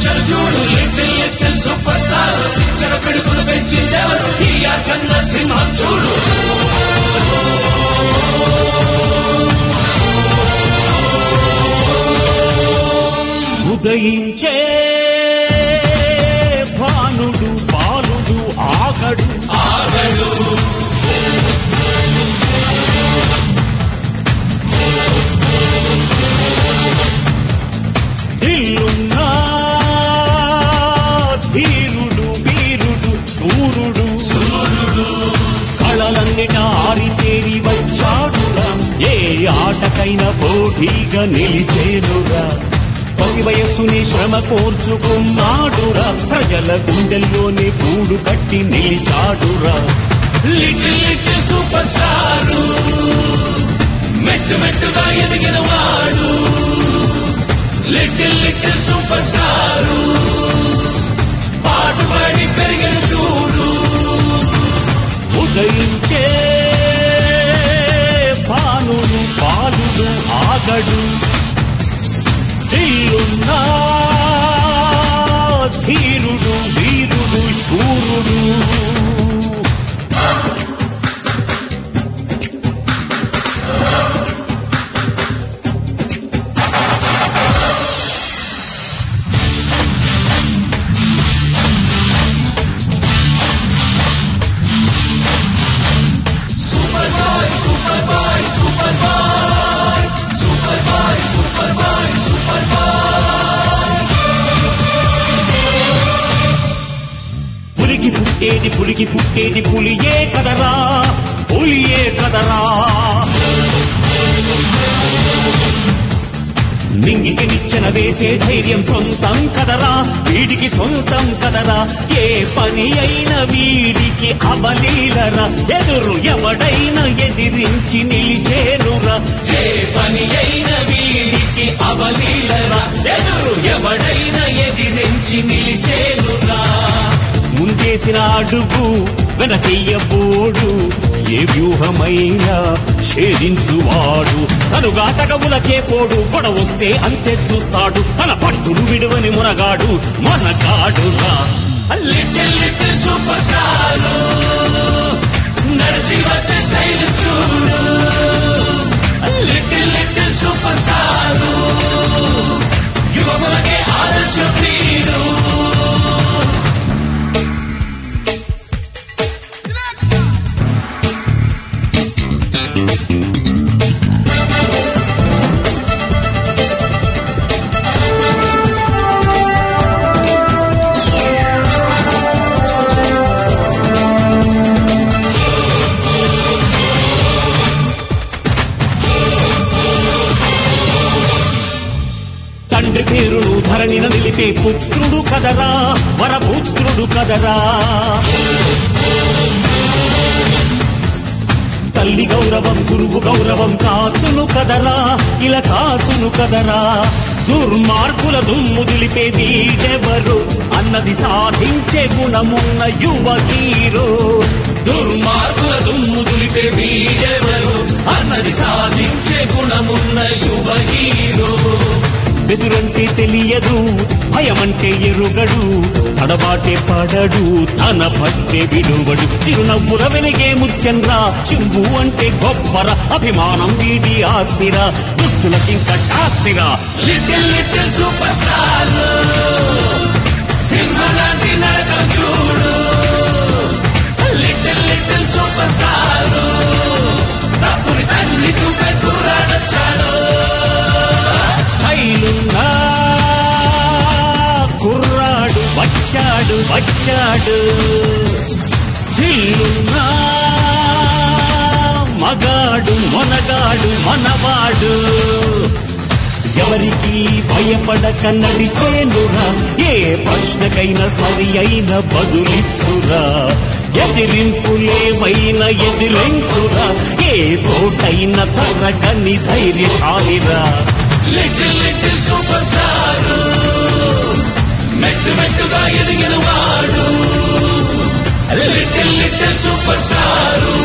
వచ్చారు చూడు little little super star శిక్షణ పిడుగులు పెంచిందెవరు టీఆర్ కన్నా సింహం చూడు ఉదయించే భానుడు బాలుడు ఆగడు ఆగడు దిల్లున్నా ధీరుడు వీరుడు సూర్యుడు సూర్యుడు కళలన్నిట ఆరితేరి వచ్చాడురా ఏ ఆటకైనా పోటీగా నిలిచేనురా పసి వయస్సుని శ్రమ కోర్చుకున్నాడురా ప్రజల గుండెల్లోనే గూడు కట్టి నిలిచాడురా లిటిల్ లిటిల్ సూపర్ స్టార్ మెట్టు మెట్టుగా ఎదిగిన వాడు లిటిల్ లిటిల్ సూపర్ స్టార్ పాటుపడి పెరిగిన చూడు ఉదయించే భానుడు బాలుడు ఆగడు దిల్లున్నా ధీరుడు వీరుడు శూరుడు super boy super boy super boy super boy super boy super boy పులికి పుట్టేది పులికి పుట్టేది పులియే కదరా పులియే కదరా నింగికి నిచ్చెన వేసే ధైర్యం సొంతం కదరా వీడికి సొంతం కదరా ఏ పని అయినా వీడికి అవలీలరా ఎదురు ఎవడైనా ఎదిరించి నిలిచేనురా ఏ పని అయిన వీడికి అవలీలరా ఎదురు ఎవడైనా ఎదిరించి నిలిచేనురా ముందేసిన అడుగు వెనకెయ్యబోడు ఏ వ్యూహమైనా ఛేదించువాడు తను గాటకములకే పోడు గొడవస్తే అంతే చూస్తాడు తన పట్టును విడువని మునగాడు మనగాడురా లిటిల్ లిటిల్ సూపర్ స్టార్ నడిచి వచ్చే స్టైల్ చూడు లిటిల్ లిటిల్ సూపర్ స్టార్ యువకులకే ఆదర్శం వీడు తండ్రి పేరును ధరణిన నిలిపే పుత్రుడు కదరా వరపుత్రుడు కదరా తల్లి గౌరవం గురువు గౌరవం కాచును కదరా ఇలా కాచును కదరా దుర్మార్గుల దుమ్ము దులిపే వీడెవరు అన్నది సాధించే గుణమున్న యువ హీరో దుర్మార్గుల దుమ్ము దులిపే వీడెవరు అన్నది సాధించే గుణమున్న యువ హీరో ఎదురంటే తెలియదు భయమంటే ఎరుగడు తడబాటే పడడు తన పట్టే విడువడు చిరునవ్వుల వెలిగే ముచ్చండ్రా చింబు అంటే గొప్పర అభిమానం వీడి ఆస్తిరా దుష్టులకింక శాస్తిరా లిటిల్ లిటిల్ సూపర్ స్టార్ సింహలాంటి నరకం చూడు లిటిల్ లిటిల్ సూపర్ స్టార్ తప్పుని తండ్రి చూపే కుర్రాడొచ్చాడు స్టైలున్నా కుర్రాడు వచ్చాడు వచ్చాడు దిల్లున్నా మగాడు మొనగాడు మనవాడు ఎవరికి భయపడక నడిచేనురా ఏ ప్రశ్నకైనా సరి అయిన బదులిచ్చురా ఎదిరింపులేవైనా ఎదిరించురా ఏ చోటైన తరగని ధైర్యశాలిరా లిటిల్ లిటిల్ సూపర్ స్టార్ మెట్టు మెట్టుగా ఎదిగిన వాడు లిటిల్ లిటిల్ సూపర్ స్టార్